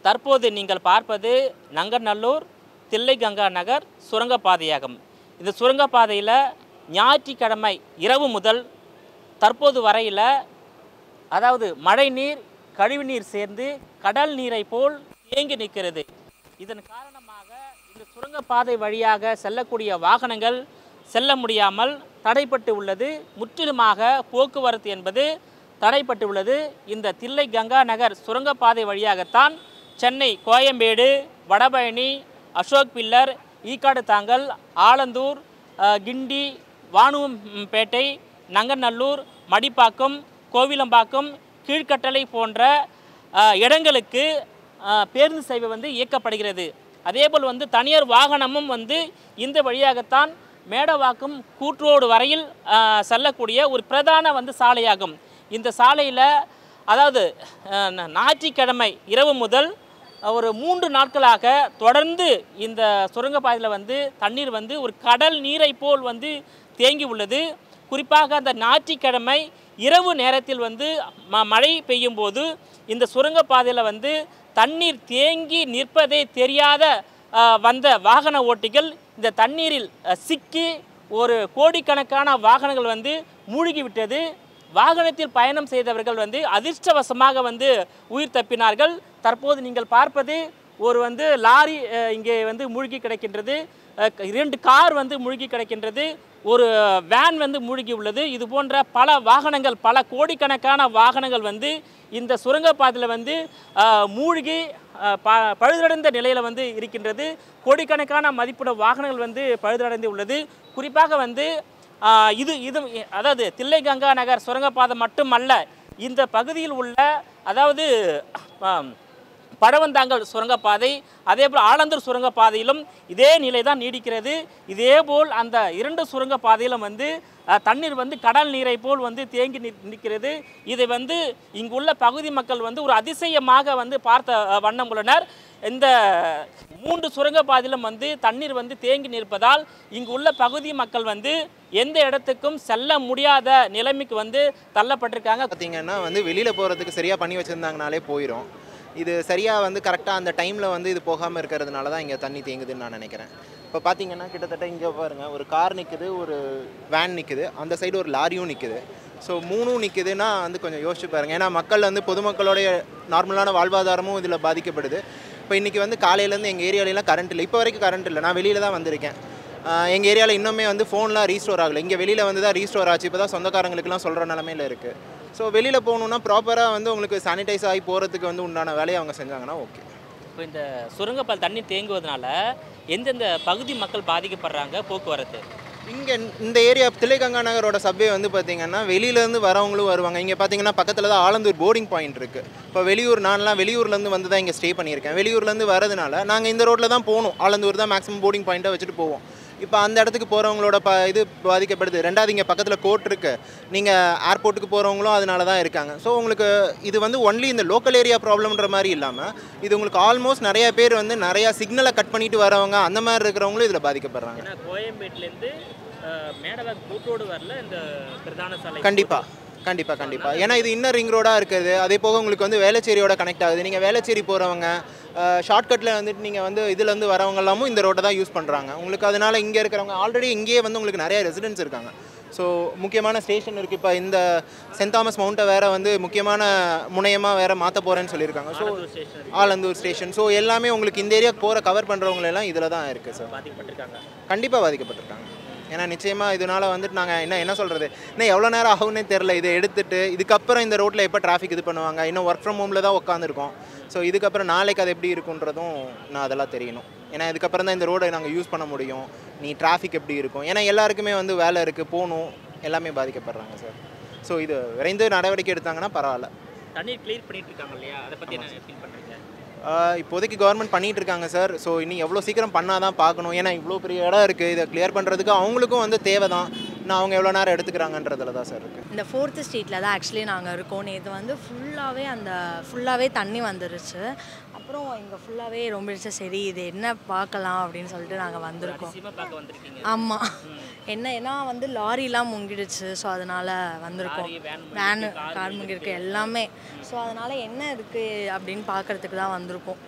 தற்போது நீங்கள் பார்ப்பது நங்கநல்லூர் தில்லைகங்கா நகர் சுரங்கப்பாதையாகும் இந்த சுரங்கப்பாதையில் ஞாயிற்றுக்கிழமை இரவு முதல் தற்போது வரையில் அதாவது மழைநீர் கழிவுநீர் சேர்ந்து கடல் நீரை போல் தேங்கி நிற்கிறது இதன் காரணமாக இந்த சுரங்கப்பாதை வழியாக செல்லக்கூடிய வாகனங்கள் செல்ல முடியாமல் தடைப்பட்டு உள்ளது முற்றிலுமாக போக்குவரத்து என்பது தடைப்பட்டு உள்ளது இந்த தில்லை கங்கா நகர் சுரங்கப்பாதை வழியாகத்தான் சென்னை கோயம்பேடு வடபழனி அசோக் பில்லர் ஈக்காடு தாங்கல் ஆலந்தூர் அஹ், கிண்டி வானுவம்பேட்டை நங்கநல்லூர் மடிப்பாக்கம் கோவிலம்பாக்கம் கீழ்கட்டளை போன்ற அஹ், இடங்களுக்கு அஹ், பேருந்து சேவை வந்து இயக்கப்படுகிறது அதேபோல் வந்து தனியார் வாகனமும் வந்து இந்த வழியாகத்தான் மேடவாக்கம் கூற்றோடு வரையில் அஹ், செல்லக்கூடிய ஒரு பிரதான வந்து சாலையாகும் இந்த சாலையில் அதாவது அஹ், நா- ஞாயிற்றுக்கிழமை இரவு முதல் ஒரு மூன்று நாட்களாக தொடர்ந்து இந்த சுரங்கப்பாதையில் வந்து தண்ணீர் வந்து ஒரு கடல் நீரை போல் வந்து தேங்கி உள்ளது குறிப்பாக அந்த ஞாயிற்றுக்கிழமை இரவு நேரத்தில் வந்து ம மழை பெய்யும் போது இந்த சுரங்கப்பாதையில் வந்து தண்ணீர் தேங்கி நிற்பதே தெரியாத அஹ், வந்த வாகன ஓட்டிகள் இந்த தண்ணீரில் அஹ், சிக்கி ஒரு கோடிக்கணக்கான வாகனங்கள் வந்து மூழ்கிவிட்டது வாகனத்தில் பயணம் செய்தவர்கள் வந்து அதிர்ஷ்டவசமாக வந்து உயிர் தப்பினார்கள் தற்போது நீங்கள் பார்ப்பது ஒரு வந்து லாரி அஹ், இங்கே வந்து மூழ்கி கிடக்கின்றது அஹ், இரண்டு கார் வந்து மூழ்கி கிடக்கின்றது ஒரு வேன் வந்து மூழ்கி உள்ளது இது போன்ற பல வாகனங்கள் பல கோடிக்கணக்கான வாகனங்கள் வந்து இந்த சுரங்கப்பாதையில் வந்து அஹ், மூழ்கி அஹ், ப பழுதடைந்த நிலையில் வந்து இருக்கின்றது கோடிக்கணக்கான மதிப்புள்ள வாகனங்கள் வந்து பழுதடைந்து உள்ளது குறிப்பாக வந்து ஆஹ் இது இது அதாவது தில்லை கங்கா நகர் சுரங்கப்பாதை மட்டுமல்ல இந்த பகுதியில் உள்ள அதாவது ஆம், பழவந்தாங்கல் சுரங்கப்பாதை அதேபோல் ஆலந்தூர் சுரங்கப்பாதையிலும் இதே நிலை தான் நீடிக்கிறது இதேபோல் அந்த இரண்டு சுரங்கப்பாதையிலும் வந்து அஹ், தண்ணீர் வந்து கடல் நீரை போல் வந்து தேங்கி நி- நிற்கிறது இதை வந்து இங்குள்ள பகுதி மக்கள் வந்து ஒரு அதிசயமாக வந்து பார்த்த அஹ், வண்ணம் உள்ளனர் இந்த மூன்று சுரங்கப்பாதையிலும் வந்து தண்ணீர் வந்து தேங்கி நிற்பதால் இங்கு உள்ள பகுதி மக்கள் வந்து எந்த இடத்துக்கும் செல்ல முடியாத நிலைமைக்கு வந்து தள்ளப்பட்டிருக்காங்க பார்த்தீங்கன்னா வந்து வெளியில் போகிறதுக்கு சரியாக பண்ணி வச்சுருந்தாங்கனாலே போயிடும் இது சரியாக வந்து கரெக்டாக அந்த டைமில் வந்து இது போகாமல் இருக்கிறதுனால தான் இங்கே தண்ணி தேங்குதுன்னு நான் நினைக்கிறேன் இப்போ பார்த்தீங்கன்னா கிட்டத்தட்ட இங்கே பாருங்கள் ஒரு கார் நிற்குது ஒரு வேன் நிற்குது அந்த சைடு ஒரு லாரியும் நிற்குது ஸோ மூணும் நிற்குதுன்னா வந்து கொஞ்சம் யோசிச்சு பாருங்கள் ஏன்னா மக்கள் வந்து பொதுமக்களுடைய நார்மலான வாழ்வாதாரமும் இதில் பாதிக்கப்படுது இப்போ இன்றைக்கி வந்து காலையிலேருந்து எங்கள் ஏரியாலலாம் கரண்ட் இல்லை இப்போ வரைக்கும் கரண்ட் இல்லை நான் வெளியில் தான் வந்திருக்கேன் எங்கள் ஏரியாவில் இன்னுமே வந்து ஃபோன்லாம் ரீஸ்டோர் ஆகலை இங்கே வெளியில் வந்து தான் ரீஸ்டோர் ஆச்சு இப்போ தான் சொந்தக்காரங்களுக்குலாம் சொல்கிற நிலமையில இருக்குது ஸோ வெளியில் போகணுன்னா ப்ராப்பராக வந்து உங்களுக்கு சானிடைஸ் ஆகி போகிறதுக்கு வந்து உண்டான வேலையை அவங்க செஞ்சாங்கன்னா ஓகே இப்போ இந்த சுரங்கப்பால் தண்ணீர் தேங்குவதனால எந்தெந்த பகுதி மக்கள் பாதிக்கப்படுறாங்க போக்குவரத்து இங்கே இந்த ஏரியா தில்லைகங்கா நகரோட சப்வே வந்து பார்த்தீங்கன்னா வெளியிலேருந்து வரவங்களும் வருவாங்க இங்கே பார்த்தீங்கன்னா பக்கத்தில் தான் ஆலந்தூர் போர்டிங் பாயிண்ட் இருக்குது இப்போ வெளியூர் நான்லாம் வெளியூர்லேருந்து வந்து தான் இங்கே ஸ்டே பண்ணியிருக்கேன் வெளியூர்லேருந்து வரதுனால நாங்கள் இந்த ரோட்டில் தான் போகணும் ஆலந்தூர் தான் மேக்ஸிமம் போர்டிங் பாயிண்ட்டை வச்சுட்டு போவோம் இப்போ அந்த இடத்துக்கு போகிறவங்களோட ப இது பாதிக்கப்படுது ரெண்டாவது இங்கே பக்கத்தில் கோர்ட் இருக்குது நீங்கள் ஏர்போர்ட்டுக்கு போகிறவங்களும் அதனால தான் இருக்காங்க ஸோ உங்களுக்கு இது வந்து ஒன்லி இந்த லோக்கல் ஏரியா ப்ராப்ளம்ன்ற மாதிரி இல்லாமல் இது உங்களுக்கு ஆல்மோஸ்ட் நிறைய பேர் வந்து நிறையா சிக்னலை கட் பண்ணிட்டு வரவங்க அந்த மாதிரி இருக்கிறவங்களும் இதில் பாதிக்கப்படுறாங்க ஏன்னா கோயம்பேட்டிலேருந்து மேடவாக் கூட்டோடு வரல இந்த பிரதான சாலை கண்டிப்பாக கண்டிப்பாக கண்டிப்பாக ஏன்னா இது இன்னர் ரிங் ரோடாக இருக்குது அதே போக உங்களுக்கு வந்து வேளச்சேரியோட கனெக்ட் ஆகுது நீங்கள் வேளச்சேரி போகிறவங்க ஷார்ட்கட்டில் வந்துட்டு நீங்கள் வந்து இதுலேருந்து வரவங்க எல்லாமும் இந்த ரோட்டை தான் யூஸ் பண்ணுறாங்க உங்களுக்கு அதனால் இங்கே இருக்கிறவங்க ஆல்ரெடி இங்கேயே வந்து உங்களுக்கு நிறைய ரெசிடென்ட்ஸ் இருக்காங்க ஸோ முக்கியமான ஸ்டேஷன் இருக்குது இப்போ இந்த சென்ட் தாமஸ் மவுண்ட்டை வேறு வந்து முக்கியமான முனையமாக வேறு மாற்ற போகிறேன்னு சொல்லியிருக்காங்க so station Alandur station so எல்லாமே உங்களுக்கு இந்த ஏரியாவுக்கு போகிற கவர் பண்ணுறவங்க எல்லாம் இதில் தான் இருக்குது சார் பாதிக்கப்பட்டிருக்காங்க கண்டிப்பாக பாதிக்கப்பட்டிருக்காங்க ஏன்னா நிச்சயமாக இதனால் வந்துட்டு நாங்கள் என்ன என்ன சொல்கிறது இன்னும் எவ்வளோ நேரம் ஆகும்னே தெரில இதை எடுத்துட்டு இதுக்கப்புறம் இந்த ரோட்டில் எப்போ டிராஃபிக் இது பண்ணுவாங்க இன்னும் ஒர்க் ஃப்ரம் ஹோமில் தான் உட்காந்துருக்கோம் ஸோ இதுக்கப்புறம் நாளைக்கு அது எப்படி இருக்குன்றதும் நான் அதெல்லாம் தெரியணும் ஏன்னா இதுக்கப்புறம் தான் இந்த ரோடை நாங்கள் யூஸ் பண்ண முடியும் நீ டிராஃபிக் எப்படி இருக்கும் ஏன்னா எல்லாருக்குமே வந்து வேலை இருக்குது போகணும் எல்லாமே பாதிக்கப்படுறாங்க சார் ஸோ இது விரைந்து நடவடிக்கை எடுத்தாங்கன்னா பரவாயில்ல தண்ணீர் கிளியர் பண்ணிட்டு இருக்காங்க இல்லையா அதை பற்றி என்ன ஃபீல் பண்ணுறீங்க ஆஹ் இப்போதைக்கு கவர்மெண்ட் பண்ணிட்டு இருக்காங்க சார் ஸோ இனி எவ்வளோ சீக்கிரம் பண்ணால் தான் பார்க்கணும் ஏன்னா இவ்வளோ பெரிய இடம் இருக்குது இதை கிளியர் பண்ணுறதுக்கு அவங்களுக்கும் வந்து தேவை தான் நான் அவங்க எவ்வளோ நேரம் எடுத்துக்கிறாங்கன்றதுல தான் சார் இருக்குது இந்த ஃபோர்த்து ஸ்ட்ரீட்டில் தான் ஆக்சுவலி நாங்கள் இருக்கோம் இது வந்து ஃபுல்லாகவே அந்த ஃபுல்லாகவே தண்ணி வந்துருச்சு அப்புறம் இங்கே ஃபுல்லாகவே ரொம்பிடுச்சு சரி இது என்ன பார்க்கலாம் அப்படின்னு சொல்லிட்டு நாங்கள் வந்திருக்கோம் அதிசயமாக பார்க்க வந்திருக்கீங்க ஆமாம் என்ன ஏன்னா வந்து லாரிலாம் முங்கிடுச்சு ஸோ அதனால் வந்திருக்கோம் லாரி, van வேனு முங்கிருக்கு, car கார் முங்கிருக்கு எல்லாமே ஸோ அதனால் என்ன இருக்குது அப்படின்னு பார்க்கறதுக்கு தான் வந்திருக்கோம்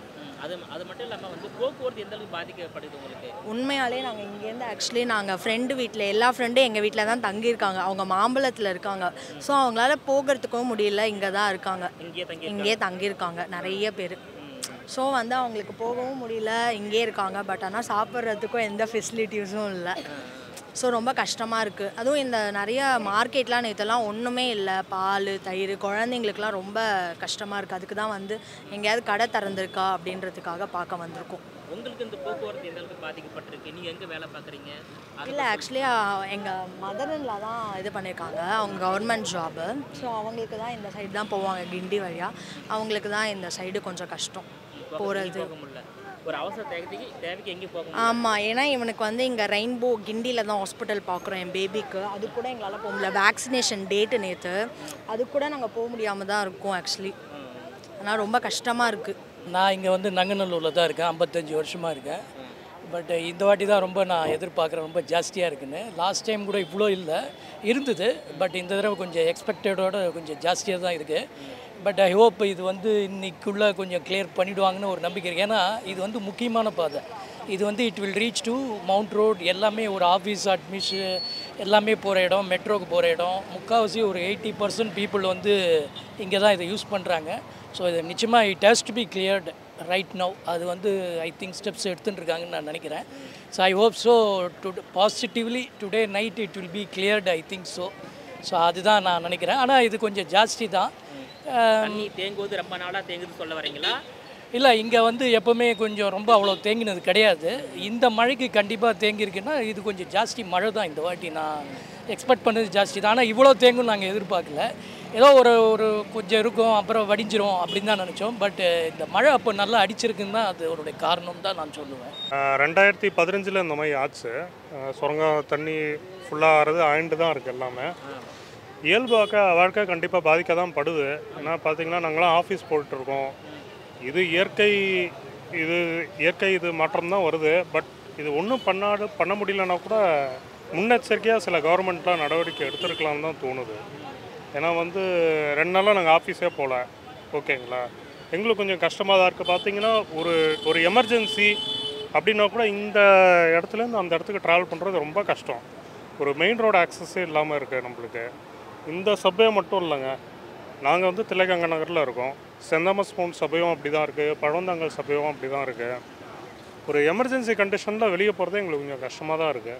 அது அது மட்டும் இல்லாமல் வந்து போக்குவரத்து எந்த அளவுக்கு பாதிக்கப்படுது உங்களுக்கு உண்மையாலே நாங்கள் இங்கேருந்து ஆக்சுவலி நாங்கள் ஃப்ரெண்டு வீட்டில் எல்லா ஃப்ரெண்டும் எங்கள் வீட்டில் தான் தங்கியிருக்காங்க அவங்க மாம்பழத்தில் இருக்காங்க ஸோ அவங்களால போகிறதுக்கும் முடியல இங்கே தான் இருக்காங்க இங்கேயே தங்கி இங்கேயே தங்கியிருக்காங்க நிறைய பேர் ஸோ வந்து அவங்களுக்கு போகவும் முடியல இங்கே இருக்காங்க பட் ஆனால் சாப்பிட்றதுக்கும் எந்த ஃபெசிலிட்டிஸும் இல்லை ஸோ ரொம்ப கஷ்டமாக இருக்குது அதுவும் இந்த நிறைய மார்க்கெட்லாம் நேற்றுலாம் ஒன்றுமே இல்லை பால் தயிர் குழந்தைங்களுக்குலாம் ரொம்ப கஷ்டமாக இருக்குது அதுக்கு தான் வந்து எங்கேயாவது கடை திறந்திருக்கா அப்படின்றதுக்காக பார்க்க வந்திருக்கோம் உங்களுக்கு இந்த போக்குவரத்து எந்த அளவுக்கு பாதிக்கப்பட்டிருக்கு நீங்கள் எங்கே வேலை பார்க்குறீங்க இல்லை ஆக்சுவலி எங்கள் மதரனில் தான் இது பண்ணியிருக்காங்க அவங்க கவர்மெண்ட் ஜாபு ஸோ அவங்களுக்கு தான் இந்த சைடு தான் போவாங்க கிண்டி வழியாக அவங்களுக்கு தான் இந்த சைடு கொஞ்சம் கஷ்டம் போகிறது போக முடியல ஒரு அவசர தேவைக்கு தேவைக்கு எங்கேயும் போக முடியல ஆமாம் ஏன்னா இவனுக்கு வந்து இங்கே ரெயின்போ கிண்டியில் தான் ஹாஸ்பிட்டல் பார்க்குறோம் என் பேபிக்கு அது கூட எங்களால் போக முடியல வேக்சினேஷன் டேட்டு நேற்று அது கூட நாங்கள் போக முடியாமல் தான் இருக்கோம் ஆக்சுவலி ஆனால் ரொம்ப கஷ்டமாக இருக்குது நான் இங்கே வந்து நங்கநல்லூரில் தான் இருக்கேன் ஐம்பத்தஞ்சு வருஷமாக இருக்கேன் பட் இந்த வாட்டி தான் ரொம்ப நான் எதிர்பார்க்குறேன் ரொம்ப ஜாஸ்தியாக இருக்குன்னு லாஸ்ட் டைம் கூட இவ்வளோ இல்லை இருந்தது பட் இந்த தடவை கொஞ்சம் எக்ஸ்பெக்டடோட கொஞ்சம் ஜாஸ்தியாக தான் இருக்குது பட் ஐ ஹோப் இது வந்து இன்னைக்குள்ளே கொஞ்சம் கிளியர் பண்ணிடுவாங்கன்னு ஒரு நம்பிக்கை இருக்குது ஏன்னா இது வந்து முக்கியமான பாதை இது வந்து it will reach to Mount Road எல்லாமே ஒரு ஆஃபீஸ் அட்மிஷு எல்லாமே போகிற இடம் மெட்ரோக்கு போகிற இடம் முக்கால்வாசி ஒரு எயிட்டி பர்சன்ட் பீப்புள் வந்து இங்கே தான் இதை யூஸ் பண்ணுறாங்க ஸோ இது நிச்சயமாக it has to be cleared right now அது வந்து ஐ திங்க் ஸ்டெப்ஸ் எடுத்துட்டு இருக்காங்கன்னு நான் நினைக்கிறேன் so I hope so to positively today night it will be cleared I think so so அதுதான் நான் நினைக்கிறேன் ஆனால் இது கொஞ்சம் ஜாஸ்தி தான் தண்ணி தேங்குவது ரொம்ப நாளாக தேங்குது சொல்ல வரீங்களா இல்லை இங்கே வந்து எப்போவுமே கொஞ்சம் ரொம்ப அவ்வளோ தேங்கினது கிடையாது இந்த மழைக்கு கண்டிப்பாக தேங்கியிருக்குன்னா இது கொஞ்சம் ஜாஸ்தி மழை தான் இந்த வாட்டி நான் எக்ஸ்பெக்ட் பண்ணது ஜாஸ்தி தான் ஆனால் இவ்வளோ தேங்கும் நாங்கள் எதிர்பார்க்கல ஏதோ ஒரு ஒரு கொஞ்சம் இருக்கும் அப்புறம் வடிஞ்சிரும் அப்படின்னு தான் நினச்சோம் பட் இந்த மழை அப்போ நல்லா அடிச்சிருக்குன்னு தான் அது ஒரு காரணம் தான் நான் சொல்லுவேன் ஆஹ் ரெண்டாயிரத்தி பதினஞ்சில் இந்த மாதிரி ஆச்சு ஆஹ் சுரங்கம் தண்ணி ஃபுல்லாக ஆகிறது ஆயிண்டு தான் இருக்குது எல்லாமே இயல்பாக்க வாழ்க்கை கண்டிப்பாக பாதிக்க தான் படுது ஏன்னா பார்த்தீங்கன்னா நாங்களாம் ஆஃபீஸ் போயிட்டுருக்கோம் இது இயற்கை இது இயற்கை இது மாற்றம் தான் வருது பட் இது ஒன்றும் பண்ணாடு பண்ண முடியலன்னா கூட முன்னெச்சரிக்கையாக சில கவர்மெண்ட்லாம் நடவடிக்கை எடுத்திருக்கலாம்னு தான் தோணுது ஏன்னா வந்து ரெண்டு நாளாக நாங்கள் ஆஃபீஸே போகல ஓகேங்களா எங்களுக்கு கொஞ்சம் கஷ்டமாக தான் இருக்குது பார்த்தீங்கன்னா ஒரு ஒரு எமர்ஜென்சி அப்படின்னா கூட இந்த இடத்துலேருந்து அந்த இடத்துக்கு ட்ராவல் பண்ணுறது ரொம்ப கஷ்டம் ஒரு மெயின் ரோடு ஆக்சஸே இல்லாமல் இருக்குது நம்மளுக்கு இந்த சபை மட்டும் இல்லைங்க நாங்கள் வந்து தில்லைகங்க நகரில் இருக்கோம் சென்ட் தாமஸ் மவுண்ட் சபையும் அப்படி தான் இருக்குது பழவந்தாங்கல் சபையும் அப்படி தான் இருக்குது ஒரு எமர்ஜென்சி கண்டிஷனில் வெளியே போகிறதே எங்களுக்கு கொஞ்சம் கஷ்டமாக தான் இருக்குது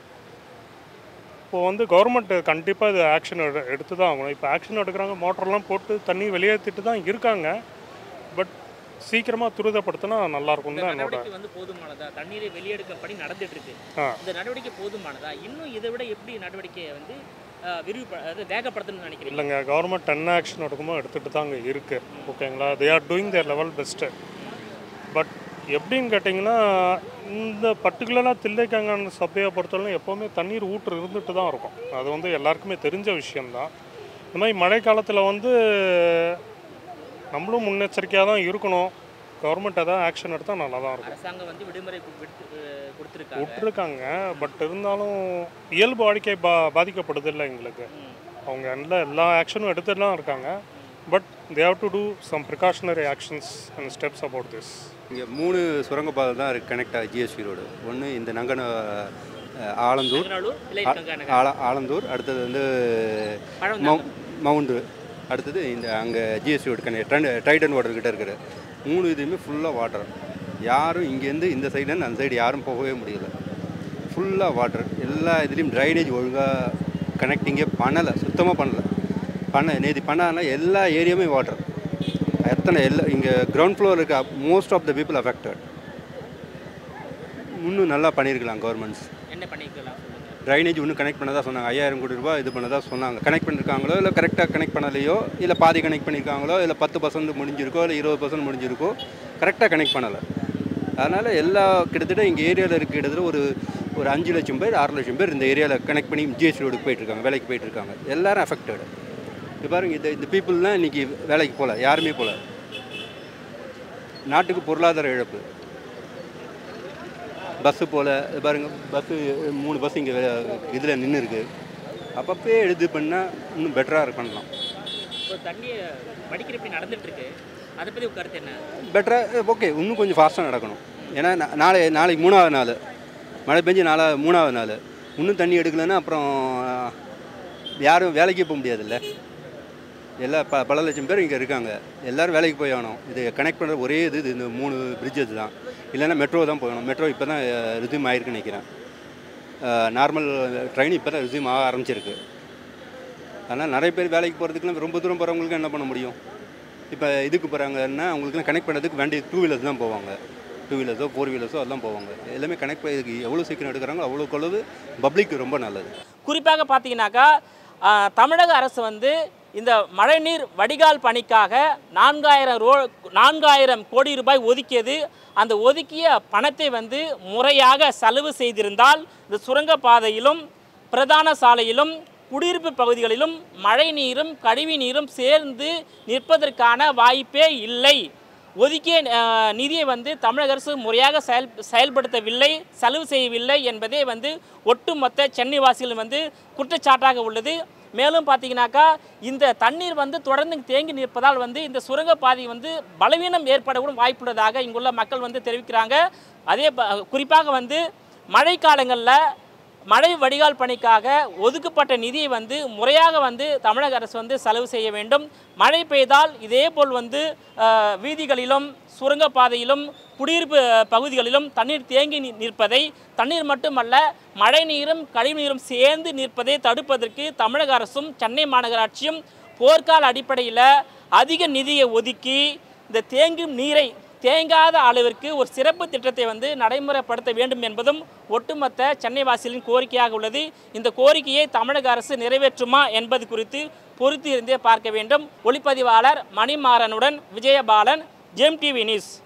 இப்போ வந்து கவர்மெண்ட் கண்டிப்பாக இது ஆக்ஷன் எடு எடுத்து தான் ஆகணும் இப்போ ஆக்ஷன் எடுக்கிறாங்க மோட்டர்லாம் போட்டு தண்ணி வெளியேற்றிட்டு தான் இருக்காங்க பட் சீக்கிரமாக துரிதப்படுத்தினா நல்லாயிருக்கும் தான் என்னோட நடவடிக்கை வந்து போதுமானதா தண்ணீரை வெளியெடுக்க பணி நடந்துட்டு இருக்கு ஆ. இந்த நடவடிக்கை போதுமானதா இன்னும் இதை விட எப்படி நடவடிக்கையை வந்து அஹ், விரிவுப அதாவது வேகப்படுத்தணும்னு நினைக்கிறீங்க இல்லைங்க கவர்மெண்ட் என்ன ஆக்ஷன் எடுக்குமோ எடுத்துகிட்டு தான் அங்கே இருக்குது ஓகேங்களா they are doing their level best but எப்படின்னு கேட்டிங்கன்னா இந்த பர்டிகுலராக தில்லைக்காங்கன் சபையை பொறுத்தவரை எப்போவுமே தண்ணீர் ஊற்று இருந்துட்டு தான் இருக்கும் அது வந்து எல்லாருக்குமே தெரிஞ்ச விஷயந்தான் இந்த மாதிரி மழை காலத்தில் வந்து நம்மளும் முன்னெச்சரிக்கையாக தான் இருக்கணும் கவர்மெண்ட் எதாவது ஆக்ஷன் எடுத்தால் நல்லா தான் இருக்கும் அரசாங்கம் வந்து விடுமுறை கு- விடுத்து அஹ், கொடுத்திருக்காங்க விட்டுருக்காங்க பட் இருந்தாலும் இயல்பு வாழ்க்கை பா பாதிக்கப்படுது இல்லை எங்களுக்கு அவங்க எல்லா எல்லா ஆக்ஷனும் எடுத்துட்டு தான் இருக்காங்க but they have to do some precautionary actions and steps about this இங்கே மூணு சுரங்கப்பாதை தான் இருக்குது கனெக்ட் ஆகுது ஜிஎஸ்டி ரோடு ஒன்று இந்த நங்கன அஹ், ஆலந்தூர் நங்கநல்லூர் ஆ- தில்லைக்கங்கா நகர் ஆல ஆலந்தூர் அடுத்தது வந்து பழவந்தாங்கல். மவு மவுண்டு அடுத்தது இந்த அங்கே ஜிஎஸ்டி ரோடு கனெக்ட் ட்ரைடன் வாட்டர் கிட்ட இருக்கிற மூணு இதுவுமே ஃபுல்லாக வாட்டர் யாரும் இங்கேருந்து இந்த சைடுலேருந்து அந்த சைடு யாரும் போகவே முடியல ஃபுல்லாக வாட்டர் எல்லா இதுலேயும் ட்ரைனேஜ் ஒழுங்காக கனெக்டிங்கே பண்ணலை சுத்தமாக பண்ணலை பண்ண நேற்று பண்ணாங்கன்னா எல்லா ஏரியாவுமே வாட்டர் எத்தனை எல்லா இங்கே கிரவுண்ட் ஃப்ளோர் இருக்க most of the people affected இன்னும் நல்லா பண்ணியிருக்கலாம் கவர்மெண்ட்ஸ் என்ன பண்ணிக்கலாம் சொல்லுங்க ட்ரைனேஜ் ஒன்று கனெக்ட் பண்ணதா சொன்னாங்க ஐயாயிரம் கோடி ரூபாய் இது பண்ணதா சொன்னாங்க கனெக்ட் பண்ணியிருக்காங்களோ இல்லை கரெக்டாக கனெக்ட் பண்ணலையோ இல்லை பாதி கனெக்ட் பண்ணியிருக்காங்களோ இல்லை பத்து பர்சன்ட் முடிஞ்சிருக்கோ இல்லை இருபது பர்சன்ட் முடிஞ்சிருக்கோ கரெக்டாக கனெக்ட் பண்ணலை அதனால் எல்லா கிட்டத்தட்ட எங்கள் ஏரியாவில் இருக்க கிட்டத்தட்ட ஒரு ஒரு அஞ்சு லட்சம் பேர் ஆறு லட்சம் பேர் இந்த ஏரியாவில் கனெக்ட் பண்ணி ஜிஎஸ்டி ரோடுக்கு போயிட்டுருக்காங்க வேலைக்கு போயிட்டுருக்காங்க எல்லாரும் அஃபெக்டட் இப்போ பாருங்க இந்த இந்த பீப்புளெலாம் இன்றைக்கி வேலைக்கு போகல யாருமே போகல நாட்டுக்கு பொருளாதார இழப்பு பஸ்ஸு போல் பாருங்க பஸ்ஸு மூணு பஸ் இங்கே இதில் நின்று இருக்கு அப்பப்பே இது பண்ணால் இன்னும் பெட்டராக பண்ணலாம் இப்போ தண்ணியை வடிக்கிற இப்படி நடந்துட்டு இருக்கு அதை பற்றி கருத்து என்ன பெட்டராக ஓகே இன்னும் கொஞ்சம் ஃபாஸ்ட்டாக நடக்கணும் ஏன்னா நா- நாளை நாளைக்கு மூணாவது நாள் மழை பெஞ்சு நாலா மூணாவது நாள் இன்னும் தண்ணி எடுக்கலைன்னா அப்புறம் யாரும் வேலைக்கே போக முடியாதுல்ல எல்லா ப பல லட்சம் பேர் இங்கே இருக்காங்க எல்லோரும் வேலைக்கு போய் ஆகணும் இது கனெக்ட் பண்ணுற ஒரே இது இது இந்த மூணு பிரிட்ஜஸ் தான் இல்லைன்னா மெட்ரோ தான் போகணும் மெட்ரோ இப்போ தான் ரிசியூம் ஆயிருக்குன்னு நினைக்கிறேன் நார்மல் ட்ரெயின் இப்போ தான் ரிசியூம் ஆக ஆரம்பிச்சிருக்கு அதனால் நிறைய பேர் வேலைக்கு போகிறதுக்குலாம் ரொம்ப தூரம் போகிறவங்களுக்கு என்ன பண்ண முடியும் இப்போ இதுக்கு போகிறாங்கன்னா அவங்களுக்குலாம் கனெக்ட் பண்ணுறதுக்கு வேண்டிய டூ வீலர்ஸ் தான் போவாங்க டூ வீலர்ஸோ ஃபோர் வீலர்ஸோ அதெல்லாம் போவாங்க எல்லாமே கனெக்ட் பண்ணி எவ்வளோ சீக்கிரம் எடுக்கிறாங்களோ அவ்வளோக்கு அளவு பப்ளிக் ரொம்ப நல்லது குறிப்பாக பார்த்தீங்கன்னாக்கா ஆ, தமிழக அரசு வந்து இந்த மழைநீர் வடிகால் பணிக்காக நான்காயிரம் ரோ நான்காயிரம் கோடி ரூபாய் ஒதுக்கியது அந்த ஒதுக்கிய பணத்தை வந்து முறையாக செலவு செய்திருந்தால் இந்த சுரங்கப்பாதையிலும் பிரதான சாலையிலும் குடியிருப்பு பகுதிகளிலும் மழை நீரும் கழிவு நீரும் சேர்ந்து நிற்பதற்கான வாய்ப்பே இல்லை ஒதுக்கிய அஹ், நிதியை வந்து தமிழக அரசு முறையாக செயல் செயல்படுத்தவில்லை செலவு செய்யவில்லை என்பதே வந்து ஒட்டுமொத்த சென்னை வாசிகள் வந்து குற்றச்சாட்டாக உள்ளது மேலும் பார்த்தீங்கன்னாக்கா இந்த தண்ணீர் வந்து தொடர்ந்து தேங்கி நிற்பதால் வந்து இந்த சுரங்கப்பாதை வந்து பலவீனம் ஏற்படக்கூடும் வாய்ப்புள்ளதாக இங்குள்ள மக்கள் வந்து தெரிவிக்கிறாங்க அதே ப- குறிப்பாக வந்து மழைக்காலங்களில் மழை வடிகால் பணிக்காக ஒதுக்கப்பட்ட நிதியை வந்து முறையாக வந்து தமிழக அரசு வந்து செலவு செய்ய வேண்டும் மழை பெய்தால் இதேபோல் வந்து அஹ், வீதிகளிலும் சுரங்கப்பாதையிலும் குடியிருப்பு அஹ், பகுதிகளிலும் தண்ணீர் தேங்கி நி- நிற்பதை தண்ணீர் மட்டுமல்ல மழை நீரும் கழிவு நீரும் சேர்ந்து நிற்பதை தடுப்பதற்கு தமிழக அரசும் சென்னை மாநகராட்சியும் போர்க்கால அடிப்படையில் அதிக நிதியை ஒதுக்கி இந்த தேங்கும் நீரை தேங்காத அளவிற்கு ஒரு சிறப்பு திட்டத்தை வந்து நடைமுறைப்படுத்த வேண்டும் என்பதும் ஒட்டுமொத்த சென்னை வாசிகளின் கோரிக்கையாக உள்ளது இந்த கோரிக்கையை தமிழக அரசு நிறைவேற்றுமா என்பது குறித்து பொறுத்து இருந்தே பார்க்க வேண்டும் ஒளிப்பதிவாளர் மணிமாறனுடன் விஜயபாலன் ஜெம் டிவி நியூஸ்